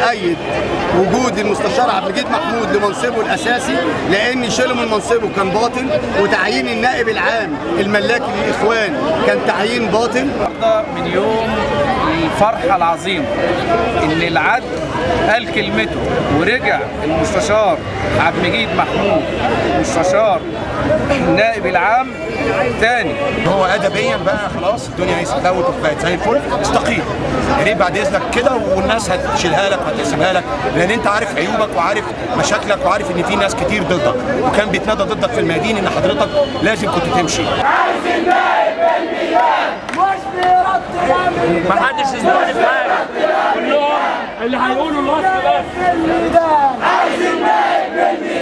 بيأيد وجود المستشار عبد المجيد محمود لمنصبه الاساسي لان شيله من منصبه كان باطل وتعيين النائب العام الملاكي للاخوان كان تعيين باطل النهارده من يوم الفرحة العظيمة إن العدل قال كلمته ورجع المستشار عبد المجيد محمود المستشار النائب العام تاني هو ادبيا بقى خلاص الدنيا هي استوت وبقت زي الفل استقيل يا ريت بعد اذنك كده والناس هتشيلها لك وهتحسبها لك لان انت عارف عيوبك وعارف مشاكلك وعارف ان في ناس كتير ضدك وكان بيتنادى ضدك في الميادين ان حضرتك لازم كنت تمشي ما حدش يستهدف حاجه كلهم اللي هيقولوا الوصف بس عايز النائب